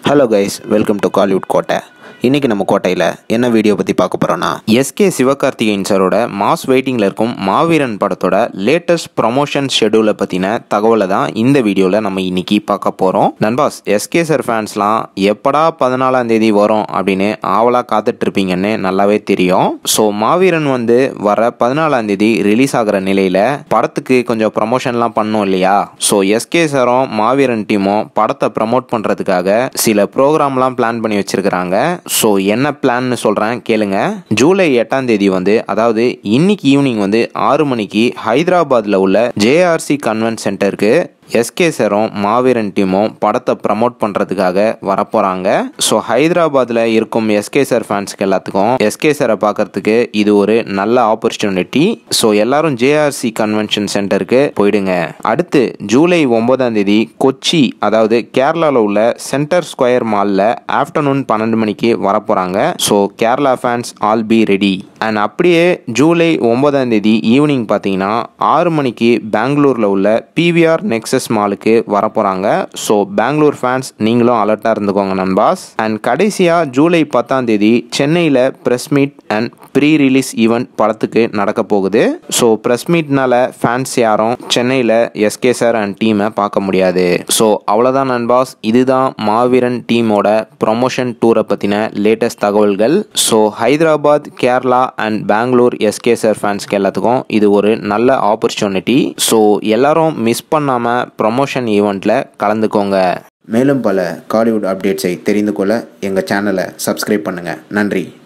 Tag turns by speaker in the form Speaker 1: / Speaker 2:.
Speaker 1: hello guys welcome to Kollywood Kottai இன்றைக்கி நம்ம கோட்டையில் என்ன வீடியோ பற்றி பார்க்க போகிறோன்னா எஸ்கே சிவகார்த்திகேயன் சாரோட மாஸ் வெயிட்டிங்கில் இருக்கும் மாவீரன் படத்தோட லேட்டஸ்ட் ப்ரொமோஷன் ஷெடியூலை பற்றின தகவலை தான் இந்த வீடியோவில் நம்ம இன்னைக்கு பார்க்க போகிறோம் நண்பாஸ் எஸ்கே சார் ஃபேன்ஸ்லாம் எப்படா பதினாலாம் தேதி வரும் அப்படின்னு ஆவலாக காத்துட்ருப்பீங்கன்னு நல்லாவே தெரியும் ஸோ மாவீரன் வந்து வர பதினாலாம் தேதி ரிலீஸ் ஆகிற நிலையில் படத்துக்கு கொஞ்சம் ப்ரமோஷன்லாம் பண்ணோம் இல்லையா ஸோ எஸ்கே சாரும் மாவீரன் டீமும் படத்தை ப்ரமோட் பண்ணுறதுக்காக சில ப்ரோக்ராம்லாம் பிளான் பண்ணி வச்சிருக்கிறாங்க ஸோ என்ன பிளான்னு சொல்கிறேன் கேளுங்க ஜூலை எட்டாம் தேதி வந்து அதாவது இன்னைக்கு ஈவினிங் வந்து ஆறு மணிக்கு ஹைதராபாத்தில் உள்ள ஜேஆர்சி கன்வென்ட் சென்டருக்கு எஸ்கே சாரும் மாவீரன் டீமும் படத்தை ப்ரமோட் பண்ணுறதுக்காக வரப்போகிறாங்க ஸோ ஹைதராபாத்தில் இருக்கும் எஸ்கே சார் ஃபேன்ஸ்க்கு எல்லாத்துக்கும் எஸ்கே சாரை பார்க்கறதுக்கு இது ஒரு நல்ல ஆப்பர்ச்சுனிட்டி ஸோ எல்லாரும் ஜேஆர்சி கன்வென்ஷன் சென்டருக்கு போயிடுங்க அடுத்து ஜூலை ஒன்பதாம் தேதி கொச்சி அதாவது கேரளாவில் உள்ள சென்டர் ஸ்கொயர் மாலில் ஆஃப்டர்நூன் பன்னெண்டு மணிக்கு வரப்போகிறாங்க so Kerala fans all be ready and அப்படியே ஜூலை ஒன்பதாம் தேதி ஈவினிங் பார்த்தீங்கன்னா ஆறு மணிக்கு பெங்களூரில் உள்ள பிவிஆர் நெக்ஸஸ் மாலுக்கு வரப்போகிறாங்க ஸோ பெங்களூர் ஃபேன்ஸ் நீங்களும் அலர்ட்டாக இருந்துக்கோங்க நண்பாஸ் அண்ட் கடைசியாக ஜூலை பத்தாம் தேதி சென்னையில் press meet and pre release event படத்துக்கு நடக்க போகுது ஸோ ப்ரெஸ் மீட்னால ஃபேன்ஸ் யாரும் சென்னையில் எஸ்கே சார் அண்ட் டீமை பார்க்க முடியாது ஸோ அவ்வளோதான் நண்பாஸ் இதுதான் மாவீரன் டீமோட ப்ரொமோஷன் டூரை பற்றின லேட்டஸ்ட் தகவல்கள் so Hyderabad Kerala and Bangalore SK sir ஃபேன்ஸ்க்கு எல்லாத்துக்கும் இது ஒரு நல்ல ஆப்பர்ச்சுனிட்டி ஸோ எல்லாரும் மிஸ் பண்ணாமல் ப்ரொமோஷன் ஈவெண்ட்டில் கலந்துக்கோங்க மேலும் பல காலிவுட் அப்டேட்ஸை தெரிந்து கொள்ள எங்கள் சேனலை சப்ஸ்கிரைப் பண்ணுங்கள் நன்றி